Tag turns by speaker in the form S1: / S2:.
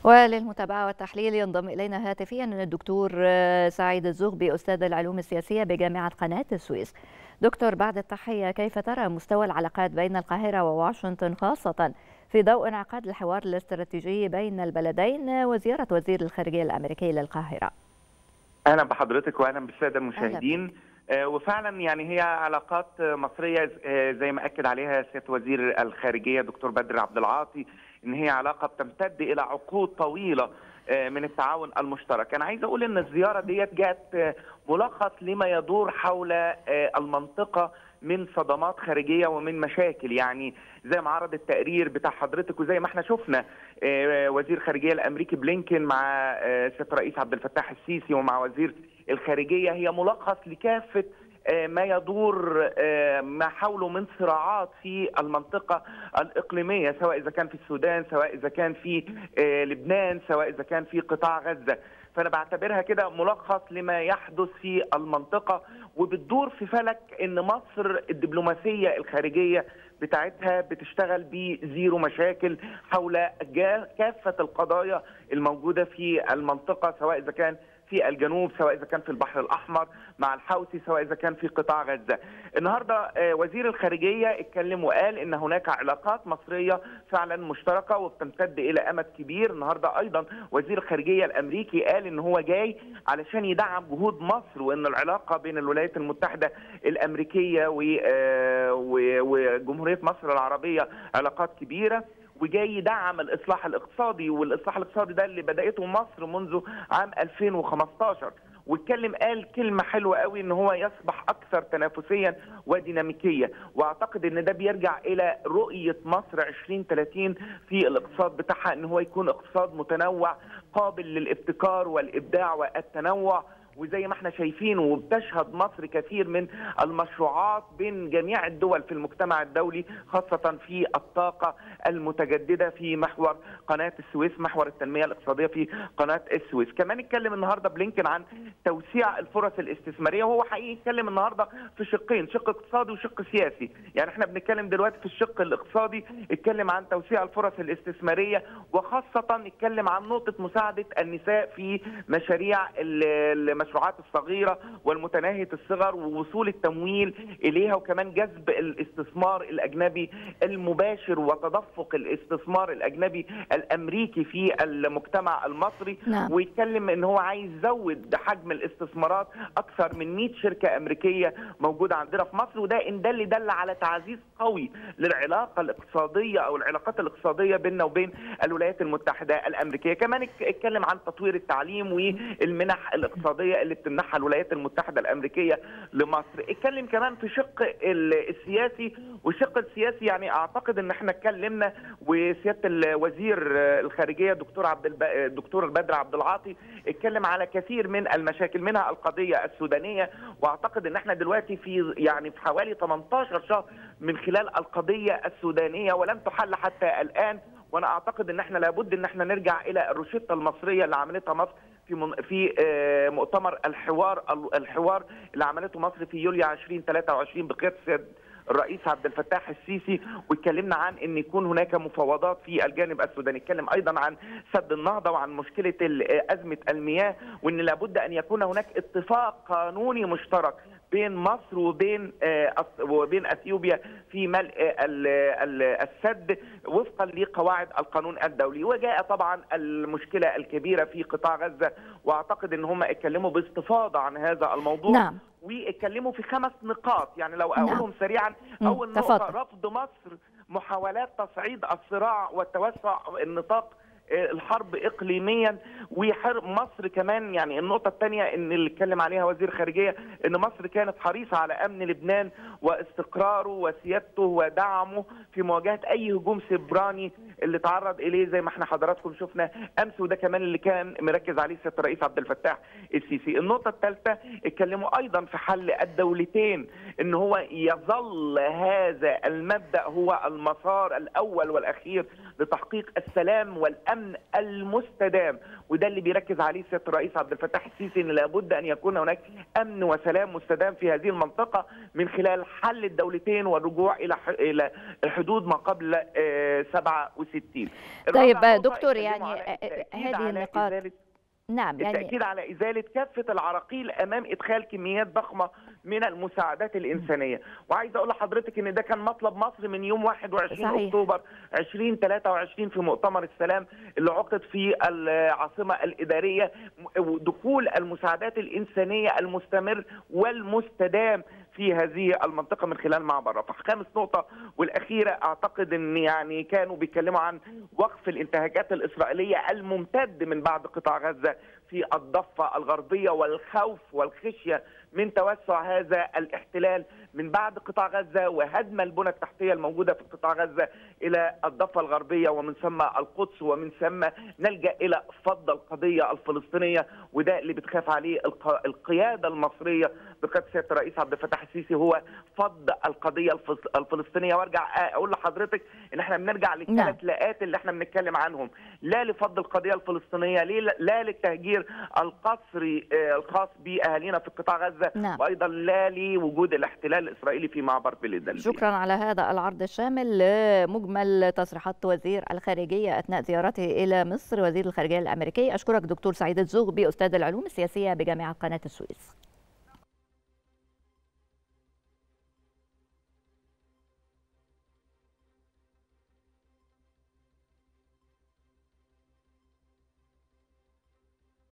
S1: وللمتابعة والتحليل ينضم إلينا هاتفيا الدكتور سعيد الزغبي أستاذ العلوم السياسية بجامعة قناة السويس دكتور بعد التحية كيف ترى مستوى العلاقات بين القاهرة وواشنطن خاصة في ضوء انعقاد الحوار الاستراتيجي بين البلدين وزيارة وزير الخارجية الأمريكي للقاهرة
S2: اهلا بحضرتك واهلا بالساده المشاهدين آه وفعلا يعني هي علاقات مصريه آه زي ما اكد عليها سياده وزير الخارجيه دكتور بدر عبد العاطي ان هي علاقه بتمتد الى عقود طويله آه من التعاون المشترك انا عايز اقول ان الزياره ديت جاءت ملخص لما يدور حول المنطقه من صدمات خارجيه ومن مشاكل يعني زي ما عرض التقرير بتاع حضرتك وزي ما احنا شفنا وزير الخارجيه الامريكي بلينكن مع سياده الرئيس عبد الفتاح السيسي ومع وزير الخارجيه هي ملخص لكافه ما يدور ما حوله من صراعات في المنطقة الإقليمية سواء إذا كان في السودان سواء إذا كان في لبنان سواء إذا كان في قطاع غزة فأنا بعتبرها كده ملخص لما يحدث في المنطقة وبتدور في فلك إن مصر الدبلوماسية الخارجية بتاعتها بتشتغل بزيرو مشاكل حول كافة القضايا الموجودة في المنطقة سواء إذا كان في الجنوب سواء اذا كان في البحر الاحمر مع الحوثي سواء اذا كان في قطاع غزه. النهارده وزير الخارجيه اتكلم وقال ان هناك علاقات مصريه فعلا مشتركه وبتمتد الى امد كبير، النهارده ايضا وزير الخارجيه الامريكي قال ان هو جاي علشان يدعم جهود مصر وان العلاقه بين الولايات المتحده الامريكيه وجمهوريه مصر العربيه علاقات كبيره وجاي يدعم الاصلاح الاقتصادي والاصلاح الاقتصادي ده اللي بداته مصر منذ عام 2015 واتكلم قال كلمه حلوه قوي ان هو يصبح اكثر تنافسيا وديناميكيه واعتقد ان ده بيرجع الى رؤيه مصر 2030 في الاقتصاد بتاعها ان هو يكون اقتصاد متنوع قابل للابتكار والابداع والتنوع وزي ما احنا شايفين وبتشهد مصر كثير من المشروعات بين جميع الدول في المجتمع الدولي خاصة في الطاقة المتجددة في محور قناة السويس محور التنمية الاقتصادية في قناة السويس كمان اتكلم النهاردة بلينكن عن توسيع الفرص الاستثمارية وهو حقيقي اتكلم النهاردة في شقين شق اقتصادي وشق سياسي يعني احنا بنتكلم دلوقتي في الشق الاقتصادي اتكلم عن توسيع الفرص الاستثمارية وخاصة اتكلم عن نقطة مساعدة النساء في مشاريع المشروعات الصغيرة والمتناهية الصغر ووصول التمويل إليها وكمان جذب الاستثمار الأجنبي المباشر وتدفق الاستثمار الأجنبي الأمريكي في المجتمع المصري
S1: نعم.
S2: ويتكلم ان هو عايز يزود حجم الاستثمارات اكثر من 100 شركه امريكيه موجوده عندنا في مصر وده ان دل دل على تعزيز قوي للعلاقه الاقتصاديه او العلاقات الاقتصاديه بيننا وبين الولايات المتحده الامريكيه كمان اتكلم عن تطوير التعليم والمنح الاقتصاديه اللي بتمنحها الولايات المتحده الامريكيه لمصر اتكلم كمان في شق السياسي والشق السياسي يعني اعتقد ان احنا اتكلمنا وسياده الوزير الخارجيه دكتور عبد الب... الدكتور بدر عبد العاطي اتكلم على كثير من المشاكل منها القضيه السودانيه واعتقد ان احنا دلوقتي في يعني في حوالي 18 شهر من خلال القضيه السودانيه ولم تحل حتى الان وانا اعتقد ان احنا لابد ان احنا نرجع الى الروشته المصريه اللي عملتها مصر في من في مؤتمر الحوار الحوار اللي عملته مصر في يوليو 2023 بقياده الرئيس عبد الفتاح السيسي واتكلمنا عن ان يكون هناك مفاوضات في الجانب السوداني اتكلم ايضا عن سد النهضه وعن مشكله ازمه المياه وان لابد ان يكون هناك اتفاق قانوني مشترك بين مصر وبين وبين اثيوبيا في ملء السد وفقا لقواعد القانون الدولي وجاء طبعا المشكله الكبيره في قطاع غزه واعتقد ان هم اتكلموا باستفاضه عن هذا الموضوع
S1: نعم.
S2: واتكلموا في خمس نقاط يعني لو اقولهم
S1: نعم.
S2: سريعا
S1: مم.
S2: اول نقطه
S1: تفضل.
S2: رفض مصر محاولات تصعيد الصراع والتوسع النطاق الحرب اقليميا وحرب مصر كمان يعني النقطه الثانيه ان اللي اتكلم عليها وزير الخارجيه ان مصر كانت حريصه على امن لبنان واستقراره وسيادته ودعمه في مواجهه اي هجوم سبراني اللي تعرض اليه زي ما احنا حضراتكم شفنا امس وده كمان اللي كان مركز عليه سياده الرئيس عبد الفتاح السيسي النقطه الثالثه اتكلموا ايضا في حل الدولتين ان هو يظل هذا المبدا هو المسار الاول والاخير لتحقيق السلام والامن المستدام وده اللي بيركز عليه سياده الرئيس عبد الفتاح السيسي ان لابد ان يكون هناك امن وسلام مستدام في هذه المنطقه من خلال حل الدولتين والرجوع الى الى حدود ما قبل 67 1967
S1: طيب
S2: الرابع نقطة
S1: دكتور
S2: اتكلموا
S1: يعني
S2: على التأكيد
S1: هذه
S2: على
S1: النقاط
S2: إزالة
S1: نعم يعني
S2: التأكيد على إزالة كافة العراقيل أمام إدخال كميات ضخمة من المساعدات الإنسانية وعايز أقول لحضرتك إن ده كان مطلب مصر من يوم 21
S1: صحيح.
S2: أكتوبر 2023 في مؤتمر السلام اللي عقد في العاصمة الإدارية دخول المساعدات الإنسانية المستمر والمستدام في هذه المنطقة من خلال معبر رفح خامس نقطة والأخيرة أعتقد أن يعني كانوا بيتكلموا عن وقف الانتهاكات الإسرائيلية الممتد من بعد قطاع غزة في الضفة الغربية والخوف والخشية من توسع هذا الاحتلال من بعد قطاع غزة وهدم البنى التحتية الموجودة في قطاع غزة إلى الضفة الغربية ومن ثم القدس ومن ثم نلجأ إلى فض القضية الفلسطينية وده اللي بتخاف عليه الق- القيادة المصرية بقيادة سيادة الرئيس عبد الفتاح السيسي هو فض القضية الفلس- الفلسطينية وارجع أقول لحضرتك إن احنا بنرجع
S1: نعم.
S2: للثلاث لاءات اللي احنا بنتكلم عنهم لا لفض القضية الفلسطينية ليه- لا للتهجير القسري آه، الخاص بأهالينا في قطاع غزة
S1: نعم.
S2: وأيضا لا لوجود الاحتلال الإسرائيلي في معبر فيلادلفيا
S1: شكرا على هذا العرض الشامل لمجمل تصريحات وزير الخارجية أثناء زيارته إلى مصر وزير الخارجية الأمريكي أشكرك دكتور سعيد الزغبي أستاذ العلوم السياسية بجامعة قناة السويس